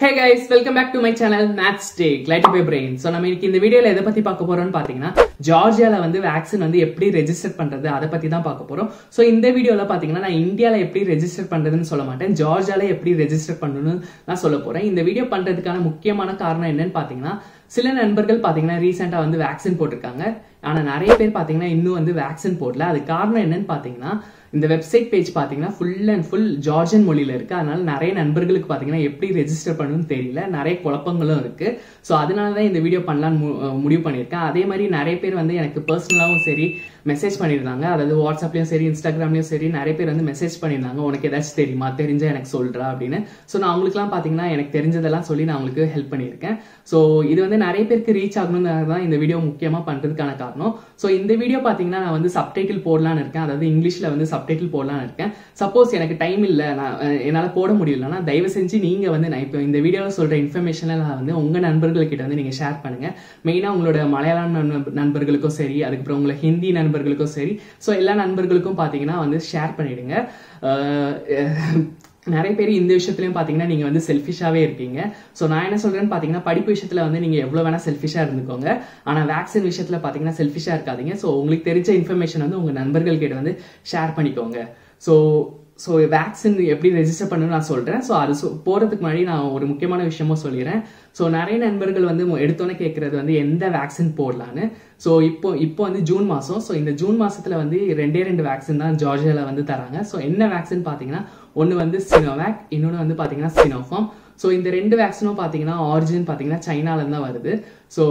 hey guys welcome back to my channel maths take light by brain so நம்ம இன்னைக்கு இந்த வீடியோல எதை பத்தி பார்க்க போறோம்னு பாத்தீங்கன்னா ஜார்ஜியால வந்து வேக்சின் வந்து எப்படி ரெஜிஸ்டர் பண்றது அதை பத்தி தான் பார்க்க போறோம் ஸோ இந்த வீடியோல பாத்தீங்கன்னா நான் இந்தியால எப்படி ரெஜிஸ்டர் பண்றதுன்னு சொல்ல மாட்டேன் ஜார்ஜியால எப்படி ரெஜிஸ்டர் பண்ணணும்னு நான் சொல்ல போறேன் இந்த வீடியோ பண்றதுக்கான முக்கியமான காரணம் என்னன்னு பாத்தீங்கன்னா சில நண்பர்கள் பாத்தீங்கன்னா ரீசெண்டா வந்து வேக்சின் போட்டிருக்காங்க ஆனா நிறைய பேர் பாத்தீங்கன்னா இன்னும் வந்து வேக்சின் போடல அது காரணம் என்னன்னு பாத்தீங்கன்னா இந்த வெப்சைட் பேஜ் பார்த்தீங்கன்னா ஃபுல் அண்ட் ஃபுல் ஜார்ஜன் மொழியில் இருக்குது அதனால நிறைய நண்பர்களுக்கு பார்த்தீங்கன்னா எப்படி ரெஜிஸ்டர் பண்ணணும்னு தெரியல நிறைய குழப்பங்களும் இருக்குது ஸோ அதனால தான் இந்த வீடியோ பண்ணலான்னு மு- அஹ் முடிவு பண்ணியிருக்கேன் அதே மாதிரி நிறைய பேர் வந்து எனக்கு பர்சனலாகவும் சரி மெசேஜ் பண்ணியிருந்தாங்க அதாவது வாட்ஸ்அப்லையும் சரி இன்ஸ்டாகிராம்லையும் சரி நிறைய பேர் வந்து மெசேஜ் பண்ணியிருந்தாங்க உனக்கு ஏதாச்சும் தெரியுமா தெரிஞ்சா எனக்கு சொல்றா அப்படின்னு ஸோ நான் அவங்களுக்குலாம் பார்த்தீங்கன்னா எனக்கு தெரிஞ்சதெல்லாம் சொல்லி நான் அவங்களுக்கு ஹெல்ப் பண்ணியிருக்கேன் ஸோ இது வந்து நிறைய பேருக்கு ரீச் ஆகணும்னு தான் இந்த வீடியோ முக்கியமாக பண்ணுறதுக்கான காரணம் ஸோ இந்த வீடியோ பார்த்தீங்கன்னா நான் வந்து சப்டைட்டில் போடலான்னு இருக்கேன் அதாவது இங்கிலீஷில் வந்து சப்டைட்டில் போடலான்னு இருக்கேன் சப்போஸ் எனக்கு டைம் இல்லை நான் அஹ், என்னால் போட முடியலன்னா தயவு செஞ்சு நீங்கள் வந்து நான் இப்போ இந்த வீடியோவில் சொல்கிற இன்ஃபர்மேஷனை நான் வந்து உங்கள் நண்பர்கள்கிட்ட வந்து நீங்கள் ஷேர் பண்ணுங்கள் மெயினாக உங்களோட மலையாளம் நண்ப- நண்பர்களுக்கும் சரி அதுக்கப்புறம் உங்களை ஹிந்தி நண்பர்களுக்கும் சரி ஸோ எல்லா நண்பர்களுக்கும் பார்த்தீங்கன்னா வந்து ஷேர் பண்ணிடுங்க அஹ், நிறைய பேர் இந்த விஷயத்துலயும் பாத்தீங்கன்னா நீங்க வந்து செல்ஃபிஷாவே இருக்கீங்க ஸோ நான் என்ன சொல்றேன்னு பாத்தீங்கன்னா படிப்பு விஷயத்துல வந்து நீங்க எவ்வளவு வேணா செல்ஃபிஷா இருந்துக்கோங்க ஆனா வேக்சின் விஷயத்துல பாத்தீங்கன்னா செல்ஃபிஷா இருக்காதீங்க ஸோ உங்களுக்கு தெரிஞ்ச இன்ஃபர்மேஷன் வந்து உங்க நண்பர்கள் கிட்ட வந்து ஷேர் பண்ணிக்கோங்க ஸோ ஸோ வேக்சின் எப்படி ரெஜிஸ்டர் பண்ணணும்னு நான் சொல்றேன் ஸோ அது சொ- போறதுக்கு முன்னாடி நான் ஒரு முக்கியமான விஷயமும் சொல்லிடுறேன் ஸோ நிறைய நண்பர்கள் வந்து மு- எடுத்தோன்னே கேட்கறது வந்து எந்த வேக்சின் போடலான்னு ஸோ இப்போ இப்போ வந்து ஜூன் மாதம் ஸோ இந்த ஜூன் மாசத்துல வந்து ரெண்டே ரெண்டு வேக்சின் தான் ஜார்ஜியாவில் வந்து தராங்க ஸோ என்ன வேக்சின் பார்த்தீங்கன்னா ஒன்று வந்து சினோவேக் இன்னொன்று வந்து பார்த்தீங்கன்னா சினோஃபார்ம் ஸோ இந்த ரெண்டு வேக்சினும் பார்த்தீங்கன்னா ஆரிஜின் பார்த்தீங்கன்னா சைனாலேருந்து தான் வருது ஸோ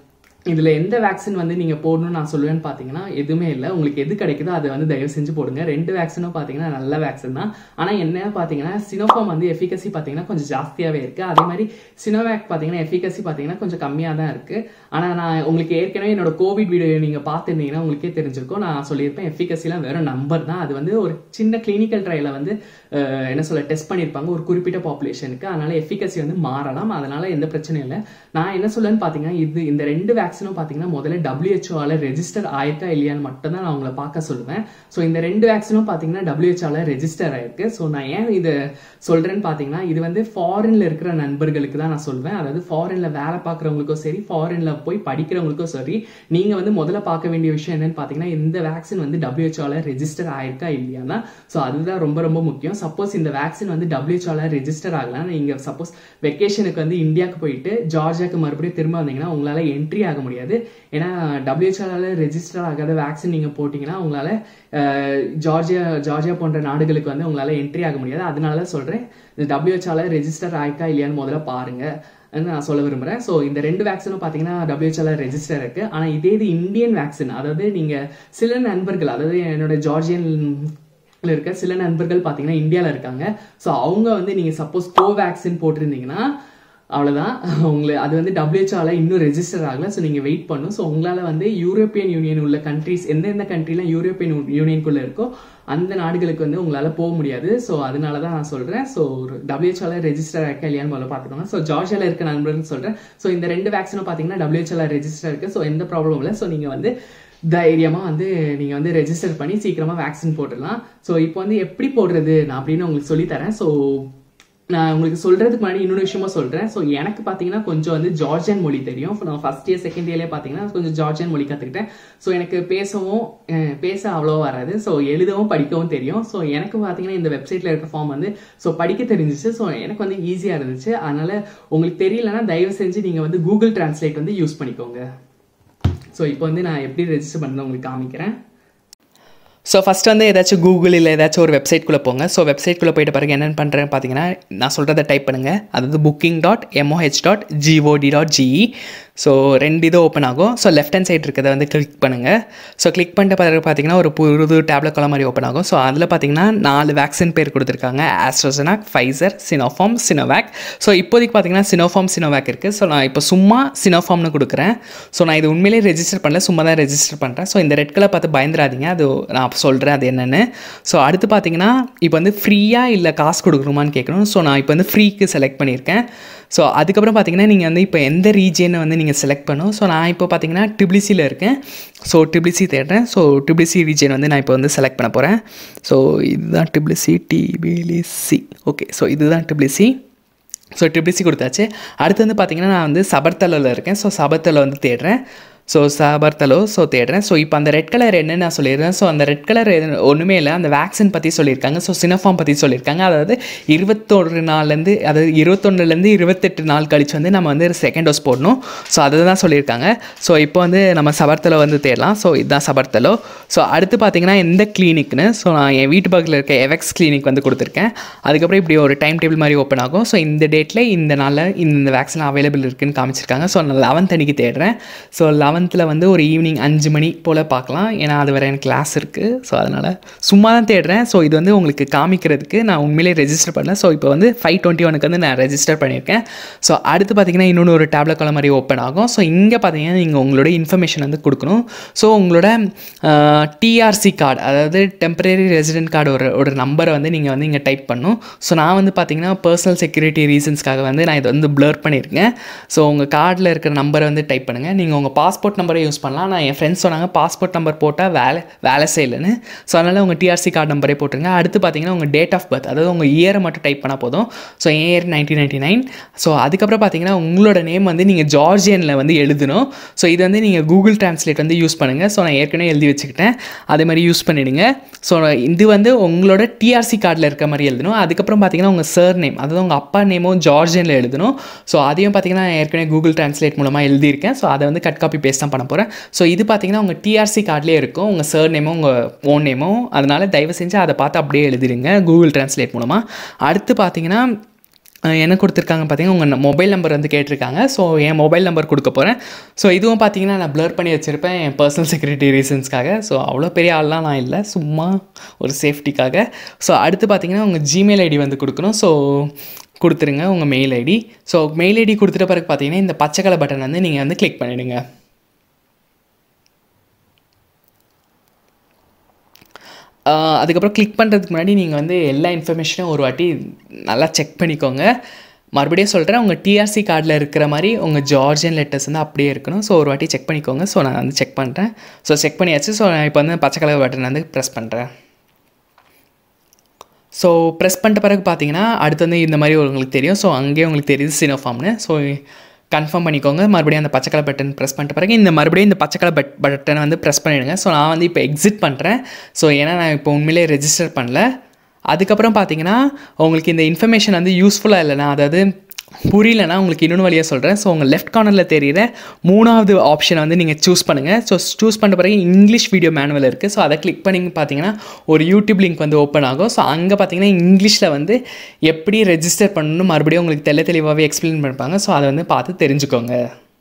இதுல எந்த வேக்சின் வந்து நீங்க போடணும்னு நான் சொல்லுவேன்னு பாத்தீங்கன்னா எதுவுமே இல்லை உங்களுக்கு எது கிடைக்குதோ அதை வந்து தயவு செஞ்சு போடுங்க ரெண்டு வேக்சினும் பாத்தீங்கன்னா நல்ல வேக்சின் தான் ஆனா என்ன பாத்தீங்கன்னா சினோஃபார்ம் வந்து எஃபிகசி பாத்தீங்கன்னா கொஞ்சம் ஜாஸ்தியாவே இருக்கு அதே மாதிரி சினோவேக் பாத்தீங்கன்னா எஃபிகசி பாத்தீங்கன்னா கொஞ்சம் கம்மியா தான் இருக்கு ஆனா நான் உங்களுக்கு ஏற்கனவே என்னோட கோவிட் வீடியோ நீங்க பார்த்துருந்தீங்கன்னா உங்களுக்கே தெரிஞ்சிருக்கும் நான் சொல்லியிருப்பேன் எஃபிகசிலாம் வெறும் நம்பர் தான் அது வந்து ஒரு சின்ன கிளினிக்கல் ட்ரையல வந்து அஹ், என்ன சொல்ல டெஸ்ட் பண்ணியிருப்பாங்க ஒரு குறிப்பிட்ட பாப்புலேஷனுக்கு அதனால எஃபிகசி வந்து மாறலாம் அதனால எந்த பிரச்சனையும் இல்லை நான் என்ன சொல்லுன்னு பாத்தீங்கன்னா இது இந்த ரெண்டு வேக்சினும் பாத்தீங்கன்னா முதல்ல டபிள்யூஹெச்ஓல ரெஜிஸ்டர் ஆயிருக்கா இல்லையான்னு மட்டும் தான் நான் உங்களை பார்க்க சொல்லுவேன் ஸோ இந்த ரெண்டு வேக்சினும் பாத்தீங்கன்னா டபிள்யூஹெச்ஓல ரெஜிஸ்டர் ஆயிருக்கு ஸோ நான் ஏன் இதை சொல்றேன்னு பாத்தீங்கன்னா இது வந்து ஃபாரின்ல இருக்கிற நண்பர்களுக்கு தான் நான் சொல்வேன் அதாவது ஃபாரின்ல வேலை பார்க்குறவங்களுக்கும் சரி ஃபாரின்ல போய் படிக்கிறவங்களுக்கும் சரி நீங்க வந்து முதல்ல பார்க்க வேண்டிய விஷயம் என்னன்னு பாத்தீங்கன்னா இந்த வேக்சின் வந்து டபிள்யூஹெச்ஓல ரெஜிஸ்டர் ஆயிருக்கா இல்லையானா ஸோ அதுதான் ரொம்ப ரொம்ப முக்கியம் சப்போஸ் இந்த வேக்சின் வந்து டபிள்யூஹெச்ஓல ரெஜிஸ்டர் ஆகலாம் நீங்க சப்போஸ் வெக்கேஷனுக்கு வந்து இந்தியாவுக்கு போயிட்டு ஜார்ஜியாக்கு மறுபடியும் திரும்ப வந்தீங்கன்னா உங்களால என்ட்ரி ஆக முடியாது ஏன்னா டபிள்யூஹெச்ஓல ரெஜிஸ்டர் ஆகாத வேக்சின் நீங்க போட்டீங்கன்னா உங்களால அஹ், ஜார்ஜியா ஜார்ஜியா போன்ற நாடுகளுக்கு வந்து உங்களால என்ட்ரி ஆக முடியாது அதனால தான் சொல்றேன் இந்த டபிள்யூஹெச்ஓல ரெஜிஸ்டர் ஆயிருக்கா இல்லையான்னு முதல்ல பாருங்க ன்னு நான் சொல்ல விரும்புறேன் ஸோ இந்த ரெண்டு வேக்சினும் பார்த்தீங்கன்னா டபிள்யூஹெச்ஓல ரெஜிஸ்டர் இருக்கு ஆனால் இதே இது இந்தியன் வேக்சின் அதாவது நீங்க சில நண்பர்கள் அதாவது என்னோட ஜார்ஜியன் இருக்க சில நண்பர்கள் பார்த்தீங்கன்னா இந்தியாவில் இருக்காங்க ஸோ அவங்க வந்து நீங்க சப்போஸ் கோவேக்சின் போட்டிருந்தீங்கன்னா அவ்வளோதான் உங்களுக்கு அது வந்து டபிள்யூஹெச்ஓல இன்னும் ரெஜிஸ்டர் ஆகல ஸோ நீங்கள் வெயிட் பண்ணும் ஸோ உங்களால் வந்து யூரோப்பியன் யூனியன் உள்ள கண்ட்ரிஸ் எந்தெந்த கண்ட்ரிலாம் யூரோப்பியன் யூனியனுக்குள்ள இருக்கோ அந்த நாடுகளுக்கு வந்து உங்களால் போக முடியாது ஸோ அதனால தான் நான் சொல்கிறேன் ஸோ டபிள்யூஹெச்ஓல ரெஜிஸ்டர் ஆயிருக்கா இல்லையான்னு முதல்ல பார்த்துக்கோங்க ஸோ ஜார்ஜியாவில் இருக்க நண்பர்கள் சொல்கிறேன் ஸோ இந்த ரெண்டு வேக்சினும் பார்த்தீங்கன்னா டபிள்யூஹெச்ஓல ரெஜிஸ்டர் இருக்குது ஸோ எந்த ப்ராப்ளம் இல்லை ஸோ நீங்கள் வந்து தைரியமாக வந்து நீங்கள் வந்து ரெஜிஸ்டர் பண்ணி சீக்கிரமாக வேக்சின் போட்டுடலாம் ஸோ இப்போ வந்து எப்படி போடுறது நான் அப்படின்னு உங்களுக்கு சொல்லித்தரேன் ஸோ நான் உங்களுக்கு சொல்றதுக்கு முன்னாடி இன்னொரு விஷயமா சொல்றேன் ஸோ எனக்கு பார்த்தீங்கன்னா கொஞ்சம் வந்து ஜார்ஜியன் மொழி தெரியும் So, நான் ஃபர்ஸ்ட் இயர் செகண்ட் இயர்லேயே பார்த்தீங்கன்னா கொஞ்சம் ஜார்ஜியன் மொழி கற்றுக்கிட்டேன் ஸோ எனக்கு பேசவும் அஹ், பேச அவ்வளோவா வராது ஸோ எழுதவும் படிக்கவும் தெரியும் ஸோ எனக்கு பார்த்தீங்கன்னா இந்த வெப்சைட்ல இருக்க ஃபார்ம் வந்து ஸோ படிக்க தெரிஞ்சிச்சு ஸோ எனக்கு வந்து ஈஸியாக இருந்துச்சு அதனால உங்களுக்கு தெரியலன்னா தயவு செஞ்சு நீங்கள் வந்து கூகுள் டிரான்ஸ்லேட் வந்து யூஸ் பண்ணிக்கோங்க ஸோ இப்போ வந்து நான் எப்படி ரெஜிஸ்டர் பண்ண உங்களுக்கு காமிக்கிறேன் ஸோ ஃபஸ்ட் வந்து ஏதாச்சும் கூகுள் இல்லை ஏதாச்சும் ஒரு வெப்சைட்குள்ளே போங்க ஸோ வெப்சைட்குள்ளே போயிட்ட பிறகு என்னென்னு பண்ணுறேன்னு பார்த்தீங்கன்னா நான் சொல்கிறத டைப் பண்ணுங்கள் அதாவது booking dot MOH dot GOD dot GE so ரெண்டு இது ஓப்பன் ஆகும் ஸோ லெஃப்ட் ஹேண்ட் சைடு இருக்கிறத வந்து கிளிக் பண்ணுங்கள் ஸோ கிளிக் பண்ணிட்ட பிறகு பார்த்தீங்கன்னா ஒரு புது டேப்லெட் கொள்ள மாதிரி ஓப்பன் ஆகும் ஸோ அதில் பார்த்தீங்கன்னா நாலு வேக்சின் பேர் கொடுத்துருக்காங்க AstraZeneca Pfizer Sinopharm Sinovac so இப்போதைக்கு பார்த்தீங்கன்னா சினோஃபார்ம் சினோவேக் இருக்குது ஸோ நான் இப்போ சும்மா சினோஃபார்ம்னு கொடுக்குறேன் ஸோ நான் இது உண்மையிலேயே ரெஜிஸ்டர் பண்ணல சும்மா தான் ரெஜிஸ்டர் பண்ணுறேன் ஸோ இந்த ரெட் கலர் பார்த்து பயந்துராதீங்க அது நான் சொல்கிறேன் அது என்னென்னு ஸோ அடுத்து பார்த்தீங்கன்னா இப்போ வந்து ஃப்ரீயாக இல்லை காசு கொடுக்கணுமான்னு கேட்கணும் ஸோ நான் இப்போ வந்து ஃப்ரீக்கு செலக்ட் பண்ணியிருக்கேன் ஸோ அதுக்கப்புறம் பார்த்தீங்கன்னா நீங்கள் வந்து இப்போ எந்த ரீஜியனை வந்து நீங்கள் செலக்ட் பண்ணும் ஸோ நான் இப்போ பார்த்தீங்கன்னா டிபிளிசியில் இருக்கேன் ஸோ டிபிளிசி தேடுறேன் ஸோ டிபிளிசி ரீஜியன் வந்து நான் இப்போ வந்து செலக்ட் பண்ண போகிறேன் ஸோ இதுதான் டிபிளிசி டிபிளிசி ஓகே ஸோ இதுதான் டிபிளிசி ஸோ ட்ரிபிள்சி கொடுத்தாச்சு அடுத்து வந்து பார்த்தீங்கன்னா நான் வந்து சபர்த்தலில் இருக்கேன் ஸோ சபர்த்தலை வந்து தேடுறேன் ஸோ சபர்த்தலோ ஸோ தேடுறேன் ஸோ இப்போ அந்த ரெட் கலர் என்னன்னு நான் சொல்லிடுறேன் ஸோ அந்த ரெட் கலர் ஒன்றுமே இல்லை அந்த வேக்சின் பற்றி சொல்லியிருக்காங்க ஸோ சினஃபார்ம் பற்றி சொல்லியிருக்காங்க அதாவது இருபத்தொரு நாள்லேருந்து அதாவது இருபத்தொன்னுலேருந்து இருபத்தெட்டு நாள் கழிச்சு வந்து நம்ம வந்து செகண்ட் டோஸ் போடணும் ஸோ அதை தான் சொல்லியிருக்காங்க ஸோ இப்போ வந்து நம்ம சபர்த்தலோ வந்து தேடலாம் ஸோ இதுதான் சபர்த்தலோ ஸோ அடுத்து பார்த்தீங்கன்னா எந்த கிளினிக்னு ஸோ நான் என் வீட்டு பக்கத்தில் இருக்க எவெக்ஸ் கிளினிக் வந்து கொடுத்துருக்கேன் அதுக்கப்புறம் இப்படி ஒரு டைம் டேபிள் மாதிரி ஓப்பன் ஆகும் ஸோ இந்த டேட்டில் இந்த நாளில் இந்த வேக்சின் அவைலபிள் இருக்குன்னு காமிச்சிருக்காங்க ஸோ நான் லெவன்த் அன்னைக்கு தேடுறேன் ஸோ லெவன்த்தில் வந்து ஒரு ஈவினிங் அஞ்சு மணி போல் பார்க்கலாம் ஏன்னா அது வரை எனக்கு கிளாஸ் இருக்குது ஸோ அதனால் சும்மா தான் தேடுறேன் ஸோ இது வந்து உங்களுக்கு காமிக்கிறதுக்கு நான் உண்மையிலே ரெஜிஸ்டர் பண்ணேன் ஸோ இப்போ வந்து ஃபைவ் டுவெண்ட்டி ஒனுக்கு வந்து நான் ரெஜிஸ்டர் பண்ணியிருக்கேன் ஸோ அடுத்து பார்த்தீங்கன்னா இன்னொன்று ஒரு டேப்லெட் காலம் மாதிரி ஓப்பன் ஆகும் ஸோ இங்கே பார்த்தீங்கன்னா நீங்கள் உங்களோட இன்ஃபர்மேஷன் வந்து கொடுக்கணும் ஸோ உங்களோட டிஆர்சி கார்டு அதாவது டெம்பரரி ரெசிடென்ட் கார்டு ஒரு ஒரு நம்பரை வந்து நீங்கள் வந்து இங்கே டைப் பண்ணணும் ஸோ நான் வந்து பார்த்தீங்கன்னா பர்சனல் செக்யூரிட்டி ரீசன்ஸ்க்காக வந்து நான் இதை வந்து ப்ளர் பண்ணியிருக்கேன் ஸோ உங்கள் கார்டில் இருக்கிற நம்பரை வந்து டைப் பண்ணுங்கள் நீங்கள் உங்கள் பாஸ்போர்ட் நம்பரை யூஸ் பண்ணலாம் நான் என் ஃப்ரெண்ட்ஸ் சொன்னாங்க பாஸ்போர்ட் நம்பர் போட்டால் வேலை வேலை செய்யலைன்னு ஸோ அதனால் உங்கள் டிஆர்சி கார்டு நம்பரே போட்டுருங்க அடுத்து பார்த்தீங்கன்னா உங்கள் டேட் ஆஃப் பர்த் அதாவது உங்கள் இயரை மட்டும் டைப் பண்ணால் போதும் so year nineteen ninety nine so அதுக்கப்புறம் பார்த்தீங்கன்னா உங்களோட நேம் வந்து நீங்கள் ஜார்ஜியனில் வந்து எழுதணும் ஸோ இது வந்து நீங்கள் கூகுள் டிரான்ஸ்லேட் வந்து யூஸ் பண்ணுங்கள் ஸோ நான் ஏற்கனவே எழுதி வச்சுக்கிட்டேன் அதே மாதிரி யூஸ் பண்ணிவிடுங்க ஸோ இது வந்து உங்களோட டிஆர்சி கார்டில் இருக்க மாதிரி எழுதணும் அதுக்கப்புறம் பார்த்தீங்கன்னா உங்கள் சர் நேம் அதாவது உங்கள் அப்பா நேமும் ஜார்ஜியனில் எழுதணும் ஸோ அதையும் பார்த்தீங்கன்னா நான் ஏற்கனவே கூகுள் டிரான்ஸ்லேட் மூலமாக எழுதியிருக்கேன் ஸோ அதை வந்து கட் காப்பி பேஸ்ட் தான் பண்ண போகிறேன் ஸோ இது பார்த்தீங்கன்னா உங்கள் டிஆர்சி கார்ட்லேயே இருக்கும் உங்கள் சர் நேமும் உங்கள் ஓன் நேமும் அதனால் தயவு செஞ்சு அதை பார்த்து அப்படியே எழுதிடுங்க கூகுள் டிரான்ஸ்லேட் மூலமாக அடுத்து பார்த்தீங்கன்னா அஹ் என்ன கொடுத்துருக்காங்க பார்த்தீங்கன்னா உங்கள் மொபைல் நம்பர் வந்து கேட்டிருக்காங்க ஸோ என் மொபைல் நம்பர் கொடுக்க போகிறேன் ஸோ இதுவும் பார்த்தீங்கன்னா நான் ப்ளர் பண்ணி வச்சுருப்பேன் என் பர்சனல் செக்யூரிட்டி ரீசன்ஸ்க்காக ஸோ அவ்வளோ பெரிய ஆள்லாம் நான் இல்லை சும்மா ஒரு சேஃப்டிக்காக ஸோ அடுத்து பார்த்தீங்கன்னா உங்கள் ஜிமெயில் ஐடி வந்து கொடுக்கணும் ஸோ கொடுத்துருங்க உங்கள் mail ID so mail ID கொடுத்துட்ட பிறகு பார்த்தீங்கன்னா இந்த பச்சை கலர் பட்டன் வந்து நீங்கள் வந்து கிளிக் பண்ணிவிடுங்க ஆஹ் அதுக்கப்புறம் கிளிக் பண்ணுறதுக்கு முன்னாடி நீங்கள் வந்து எல்லா இன்ஃபர்மேஷனும் ஒரு வாட்டி நல்லா செக் பண்ணிக்கோங்க மறுபடியும் சொல்கிறேன் உங்கள் டிஆர்சி கார்டில் இருக்கிற மாதிரி உங்கள் ஜார்ஜியன் லெட்டர்ஸ் வந்து அப்படியே இருக்கணும் ஸோ ஒரு வாட்டி செக் பண்ணிக்கோங்க ஸோ நான் வந்து செக் பண்ணுறேன் ஸோ செக் பண்ணியாச்சு ஸோ நான் இப்போ வந்து பச்சை கலர் பட்டன் வந்து ப்ரெஸ் பண்ணுறேன் ஸோ ப்ரெஸ் பண்ணிட்ட பிறகு பார்த்தீங்கன்னா அடுத்து வந்து இந்த மாதிரி உங்களுக்கு தெரியும் ஸோ அங்கேயே உங்களுக்கு தெரியுது சினோஃபார்ம்னு ஸோ கன்ஃபார்ம் பண்ணிக்கோங்க மறுபடியும் அந்த பச்சை கலர் பட்டன் ப்ரெஸ் பண்ணிட்ட பிறகு இந்த மறுபடியும் இந்த பச்சை கலர் பட் பட்டனை வந்து ப்ரெஸ் பண்ணிவிடுங்க ஸோ நான் வந்து இப்போ எக்ஸிட் பண்ணுறேன் ஸோ ஏன்னா நான் இப்போ உண்மையிலே ரெஜிஸ்டர் பண்ணல அதுக்கப்புறம் பார்த்தீங்கன்னா உங்களுக்கு இந்த இன்ஃபர்மேஷன் வந்து யூஸ்ஃபுல்லாக இல்லைனா அதாவது புரியலனா உங்களுக்கு இன்னொன்று வழியாக சொல்கிறேன் ஸோ உங்கள் லெஃப்ட் கார்னரில் தெரியிற மூணாவது ஆப்ஷனை வந்து நீங்கள் சூஸ் பண்ணுங்கள் ஸோ சூஸ் பண்ண பிறகு இங்கிலீஷ் வீடியோ மேனுவல் இருக்குது ஸோ அதை கிளிக் பண்ணி பார்த்தீங்கன்னா ஒரு யூடியூப் லிங்க் வந்து ஓப்பன் ஆகும் ஸோ அங்கே பார்த்தீங்கன்னா இங்கிலீஷில் வந்து எப்படி ரெஜிஸ்டர் பண்ணணும் மறுபடியும் உங்களுக்கு தெள்ள தெளிவாகவே எக்ஸ்பிளைன் பண்ணிப்பாங்க ஸோ அதை வந்து பார்த்து தெரிஞ்சுக்கோங்க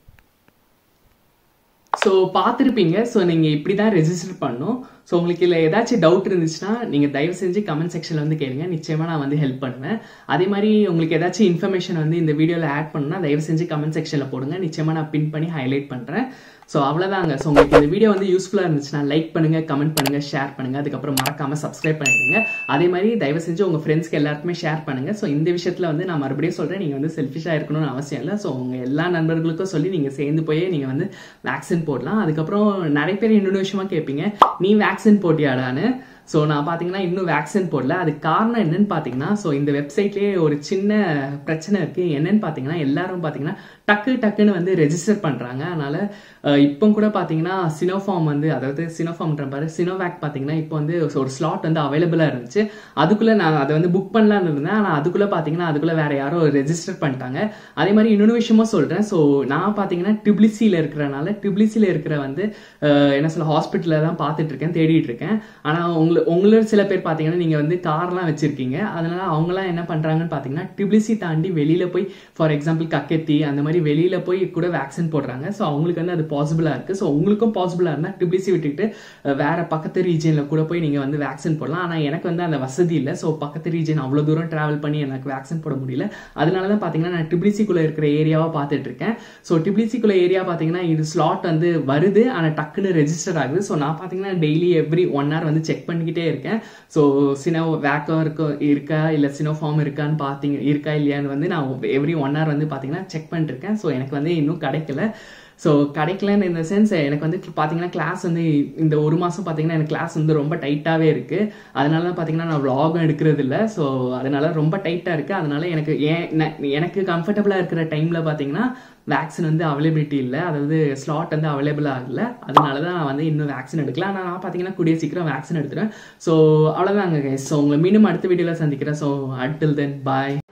ஸோ பார்த்துருப்பீங்க ஸோ நீங்கள் இப்படி தான் ரெஜிஸ்டர் பண்ணணும் ஸோ உங்களுக்கு இல்லை ஏதாச்சும் டவுட் இருந்துச்சுன்னா நீங்கள் தயவு செஞ்சு கமெண்ட் செக்ஷனில் வந்து கேளுங்க நிச்சயமாக நான் வந்து ஹெல்ப் பண்ணுவேன் அதே மாதிரி உங்களுக்கு ஏதாச்சும் இன்ஃபர்மேஷன் வந்து இந்த வீடியோவில் ஆட் பண்ணணும்னா தயவு செஞ்சு கமெண்ட் செக்ஷனில் போடுங்க நிச்சயமாக நான் பின் பண்ணி ஹைலைட் பண்ணுறேன் ஸோ அவ்வளோதாங்க ஸோ உங்களுக்கு இந்த வீடியோ வந்து யூஸ்ஃபுல்லாக இருந்துச்சுன்னா லைக் பண்ணுங்கள் கமெண்ட் பண்ணுங்கள் ஷேர் பண்ணுங்கள் அதுக்கப்புறம் மறக்காமல் சப்ஸ்கிரைப் பண்ணிடுங்க அதே மாதிரி தயவு செஞ்சு உங்கள் ஃப்ரெண்ட்ஸ்க்கு எல்லாருக்குமே ஷேர் பண்ணுங்கள் ஸோ இந்த விஷயத்தில் வந்து நான் மறுபடியும் சொல்கிறேன் நீங்கள் வந்து செல்ஃபிஷாக இருக்கணும்னு அவசியம் இல்லை ஸோ உங்கள் எல்லா நண்பர்களுக்கும் சொல்லி நீங்கள் சேர்ந்து போய் நீங்கள் வந்து வேக்சின் போடலாம் அதுக்கப்புறம் நிறைய பேர் இன்னொரு விஷயமா கேட்பீங்க நீ வேக்சின் போட்டியாடான்னு ஸோ நான் பார்த்தீங்கன்னா இன்னும் வேக்சின் போடல அதுக்கு காரணம் என்னன்னு பார்த்தீங்கன்னா ஸோ இந்த வெப்சைட்லேயே ஒரு சின்ன பிரச்சனை இருக்குது என்னன்னு பார்த்தீங்கன்னா எல்லாரும் பார்த்தீங்கன்னா டக்கு டக்குன்னு வந்து ரெஜிஸ்டர் பண்ணுறாங்க அதனால் இப்போ கூட பார்த்தீங்கன்னா சினோஃபார்ம் வந்து அதாவது சினோஃபார்ம்ன்ற பாரு சினோவேக் பார்த்தீங்கன்னா இப்போ வந்து ஒரு ஸ்லாட் வந்து அவைலபிளாக இருந்துச்சு அதுக்குள்ளே நான் அதை வந்து புக் பண்ணலான்னு இருந்தேன் ஆனால் அதுக்குள்ளே பார்த்தீங்கன்னா அதுக்குள்ளே வேற யாரோ ரெஜிஸ்டர் பண்ணிட்டாங்க அதே மாதிரி இன்னொரு விஷயமும் சொல்கிறேன் ஸோ நான் பார்த்தீங்கன்னா டிப்ளிசியில் இருக்கிறனால டிப்ளிசியில் இருக்கிற வந்து அஹ், என்ன சொல்ல ஹாஸ்பிட்டலில் தான் பார்த்துட்டு இருக்கேன் தேடிட்டு இருக்கேன் ஆனால் உங்களை உங்களோட சில பேர் பார்த்தீங்கன்னா நீங்கள் வந்து கார்லாம் வச்சிருக்கீங்க அதனால அவங்களாம் என்ன பண்ணுறாங்கன்னு பார்த்தீங்கன்னா டிப்ளிசி தாண்டி வெளியில் போய் ஃபார் எக்ஸாம்பிள் கக்கெத்தி அந்த மாதிரி வெளியில் போய் கூட வேக்சின் போடுறாங்க ஸோ அவங்களுக்கு வந்து அது பாசிபிளாக இருக்குது ஸோ உங்களுக்கும் பாசிபிளாக இருந்தால் டிப்ளிசி விட்டுக்கிட்டு அஹ், வேற பக்கத்து ரீஜனில் கூட போய் நீங்கள் வந்து வேக்சின் போடலாம் ஆனால் எனக்கு வந்து அந்த வசதி இல்லை ஸோ பக்கத்து ரீஜன் அவ்வளோ தூரம் ட்ராவல் பண்ணி எனக்கு வேக்சின் போட முடியல அதனால தான் பார்த்தீங்கன்னா நான் டிப்ளிசிக்குள்ளே இருக்கிற ஏரியாவை பார்த்துட்டு இருக்கேன் ஸோ டிப்ளிசிக்குள்ள ஏரியா பார்த்தீங்கன்னா இது ஸ்லாட் வந்து வருது ஆனால் டக்குன்னு ரெஜிஸ்டர் ஆகுது ஸோ நான் பார்த்தீங்கன்னா டெய்லி எவ்ரி ஒன் ஹவர் வந்து செக் பண்ணிக்கிட்டே இருக்கேன் ஸோ சினோ வேக்கோ இருக்கோ இருக்கா இல்லை சினோ ஃபார்ம் இருக்கான்னு பார்த்தீங்க இருக்கா இல்லையான்னு வந்து நான் எவ்ரி ஒன் ஹவர் வந்து பார்த்தீங்கன்னா செக் பண்ணிட்டு இருக்கேன் ஸோ எனக்கு வந்து இன்னும் கிடைக்கல ஸோ கிடைக்கலன்னு இந்த சென்ஸ் எனக்கு வந்து பார்த்தீங்கன்னா கிளாஸ் வந்து இந்த ஒரு மாதம் பார்த்தீங்கன்னா எனக்கு கிளாஸ் வந்து ரொம்ப டைட்டாகவே இருக்குது அதனால தான் பார்த்தீங்கன்னா நான் vlog-ம் எடுக்கிறது இல்லை ஸோ அதனால ரொம்ப டைட்டாக இருக்குது அதனால எனக்கு ஏன் ந- எனக்கு கம்ஃபர்டபுளாக இருக்கிற டைமில் பார்த்தீங்கன்னா வேக்சின் வந்து அவைலபிலிட்டி இல்லை அதாவது ஸ்லாட் வந்து அவைலபிள் ஆகல அதனால தான் நான் வந்து இன்னும் வேக்சின் எடுக்கல ஆனால் நான் பார்த்தீங்கன்னா கூடிய சீக்கிரம் வேக்சின் எடுத்துறேன் ஸோ அவ்வளோதாங்க ஸோ உங்களை மீண்டும் அடுத்த வீடியோவில் சந்திக்கிறேன் ஸோ அட்டில் தென் பாய்